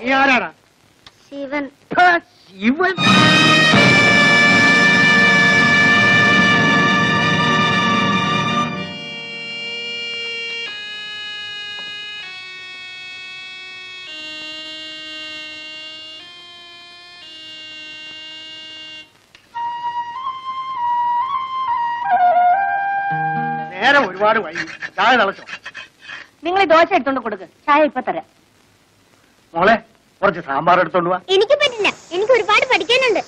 നീ ആരാടാ ശിവൻ ഹാ, ശിവൻ നേരം ഒരുപാട് വൈകി ചായ തിളച്ചോ നിങ്ങൾ ഈ ദോശ എടുത്തോണ്ട് കൊടുക്ക് ചായ ഇപ്പൊ തരാം മോളെ കുറച്ച് സാമ്പാർ എടുത്തോണ്ട് വാ എനിക്ക് പറ്റില്ല എനിക്ക് ഒരുപാട് പഠിക്കാനുണ്ട്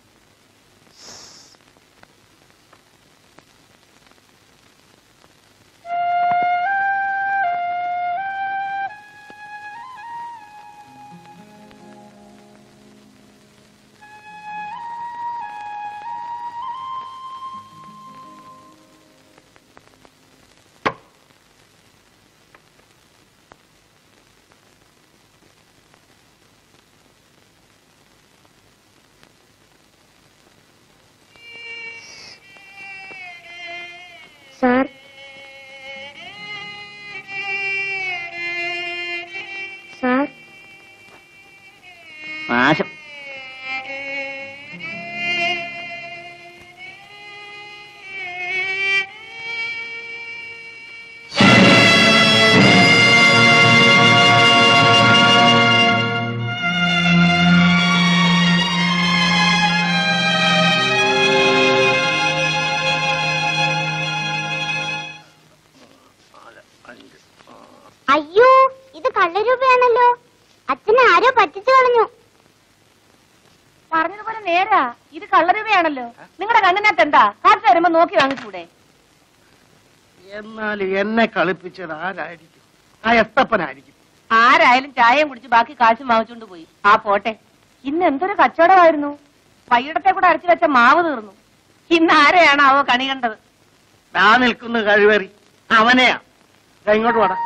സാർ സാർ നാശം അയ്യോ ഇത് കള്ളരൂപയാണല്ലോ അച്ഛനെ ആരോ പറ്റിച്ചു കളഞ്ഞു പറഞ്ഞതുപോലെ നേരാ ഇത് കള്ളരൂപയാണല്ലോ നിങ്ങളുടെ കണ്ണിനകത്ത് എന്താ കാശ് വരുമ്പോ നോക്കി വാങ്ങിച്ചൂടെ എന്നാൽ എന്നെ കളിപ്പിച്ചത് ആരായിരിക്കും ആ എത്തപ്പനായിരിക്കും ആരായാലും ചായയും കുടിച്ച് ബാക്കി കാശും വാങ്ങിച്ചോണ്ട് പോയി ആ പോട്ടെ ഇന്ന് എന്തൊരു കച്ചവടമായിരുന്നു വൈകിടത്തെ കൂടെ അരച്ചു വെച്ച മാവ് തീർന്നു ഇന്ന് ആരെയാണാവോ കണി കണ്ടത് ദാ നിൽക്കുന്ന കഴിവേറി അവനെയാ ദാ ഇങ്ങോട്ട് വാടാ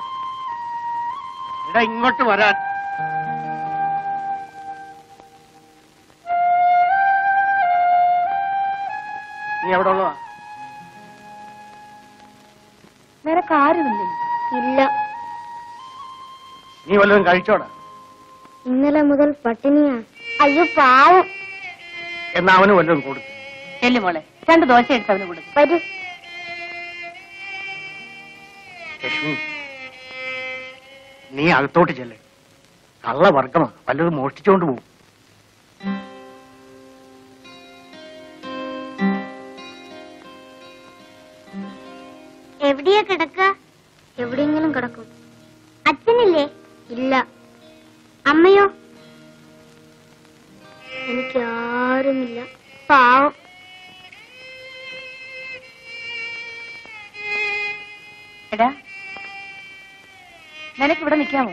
ഇടാ ഇങ്ങോട്ട് വരാൻ നീ എവിടെ ഉള്ളതാ നിനക്ക് ആരുമില്ലേ ഇല്ല നീ വല്ലതും കഴിച്ചോടാ ഇന്നലെ മുതൽ പട്ടിണിയാ അയ്യോ പാവം എന്നാ അവന് വല്ലതും കൊടുത്തു ചെല്ലു മോളെ രണ്ട് ദോശ എടുത്ത് അവന് കൊടുക്കും വരൂ ലക്ഷ്മി നീ അകത്തോട്ട് ചെല്ലേ കള്ള വർഗമാ വല്ലതും മോഷ്ടിച്ചോണ്ട് പോകും എവിടെയാ കിടക്ക എവിടെയെങ്കിലും കിടക്കും അച്ഛനില്ലേ ഇല്ല അമ്മയോ എനിക്ക് ആരുമില്ല പാവം എടാ നിനക്ക് ഇവിടെ നിൽക്കാമോ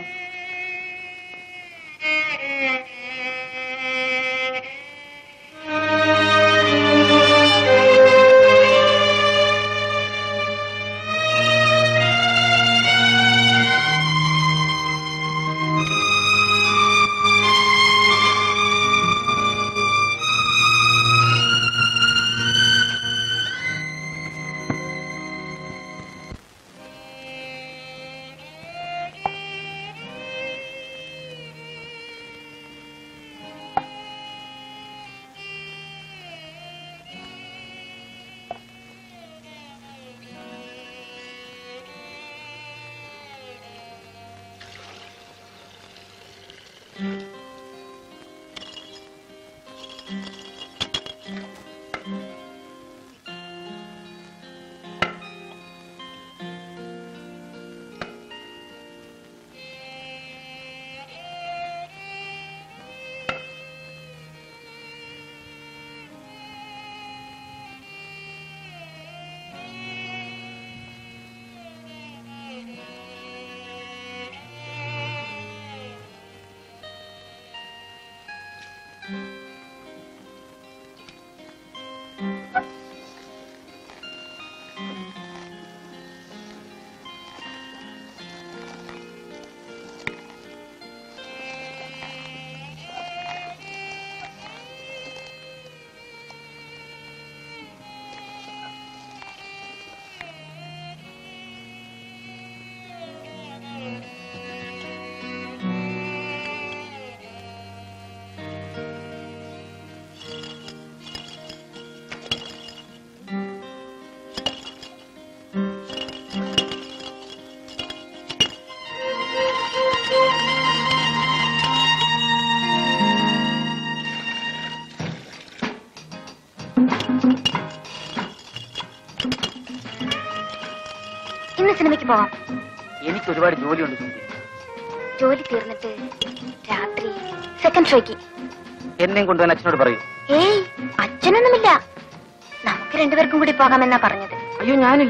ഇന്ന് സിനിമയ്ക്ക് പോവാം എനിക്ക് ഒരുപാട് ജോലിയുണ്ട് സുമതി ജോലി തീർന്നിട്ട് രാത്രി സെക്കൻഡ് ഷോയ്ക്ക് എന്നെയും കൊണ്ടുവന്ന് അച്ഛനോട് പറയൂ ഏയ് അച്ഛനൊന്നുമില്ല നമുക്ക് രണ്ടുപേർക്കും കൂടി പോകാമെന്നാ പറഞ്ഞത് അയ്യോ ഞാനില്ല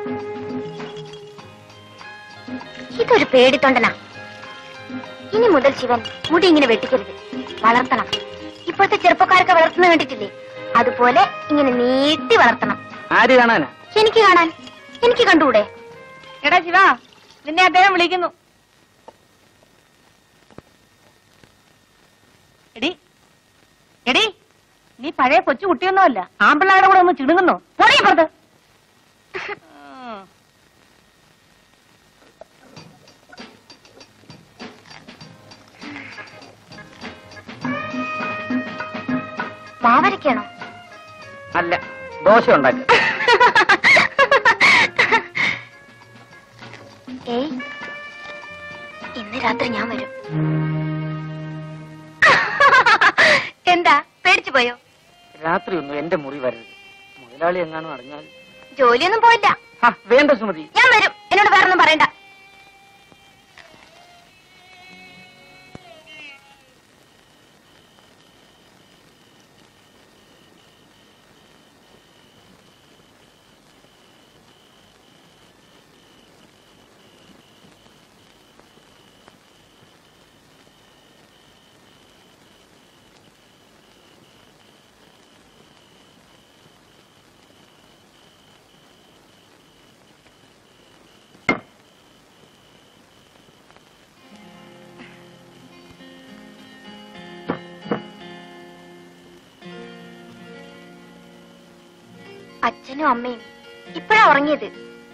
ഇതൊരു പേടിത്തൊണ്ടനാ ഇനി മുതൽ ശിവൻ മുടി ഇങ്ങനെ വെട്ടിക്കരുത് വളർത്തണം ഇപ്പോഴത്തെ ചെറുപ്പക്കാരൊക്കെ വളർത്തുന്ന കണ്ടിട്ടില്ലേ അതുപോലെ ഇങ്ങനെ നീട്ടി വളർത്തണം ആര് കാണാനാ എനിക്ക് കാണാൻ എനിക്ക് കണ്ടുകൂടെ എടാ ശിവ നിന്നെ അദ്ദേഹം വിളിക്കുന്നു എടി എടി നീ പഴയ കൊച്ചു കുട്ടിയൊന്നുമല്ല ആമ്പിള്ളാരുടെ കൂടെ ഒന്ന് ചിണുങ്ങുന്നു പോടീ പുറത്ത് ഉം. മാവരയ്ക്കാണോ അല്ല ദോശ ഉണ്ടാക്കി ഏയ് ഇന്ന് രാത്രി ഞാൻ വരും എന്താ പേടിച്ചു പോയോ രാത്രി ഒന്നും എന്റെ മുറി വരരുത് മുതലാളി എങ്ങാനും അറിഞ്ഞാൽ ജോലിയൊന്നും പോയില്ല ഹാ, വേണ്ട സുമതി ഞാൻ വരും എന്നോട് വേറൊന്നും പറയണ്ട അച്ഛനും അമ്മയും ഇപ്പഴാ ഉറങ്ങിയത്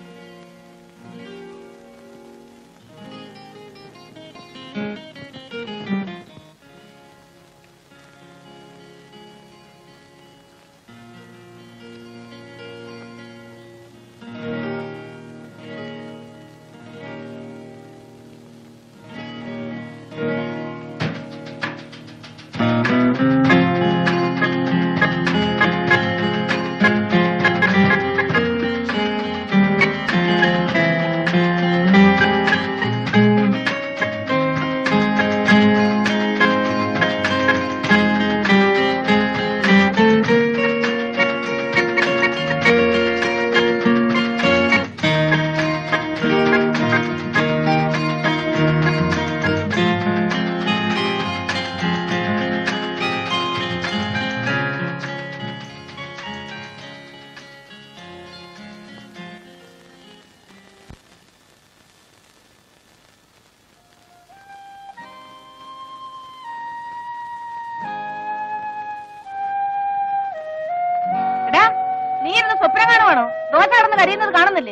എടാ നീ ഇരുന്ന് സ്വപ്നം കാണുവാണോ ദോശ കിടന്ന് കരയുന്നത് കാണുന്നില്ലേ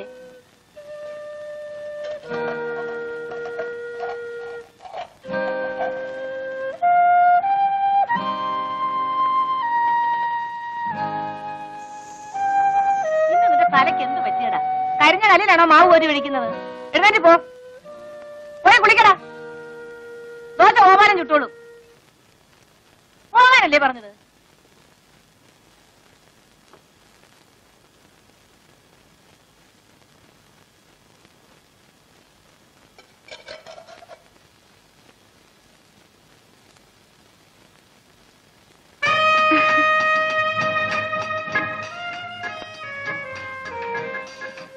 ഇന്ന് നിന്റെ തലയ്ക്ക് എന്ത് പറ്റിയടാ കരിഞ്ഞ കല്ലിലാണോ മാവ് കോരി ഒഴിക്കുന്നത് എഴുന്നേറ്റ് പോ പോയി കുളിക്കടാ ദോശ ഓമാനം ചുട്ടോളൂ പോകാനല്ലേ പറഞ്ഞത്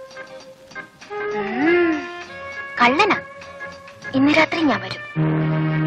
ഉം, കള്ളനാ ഇന്ന് രാത്രി ഞാൻ വരും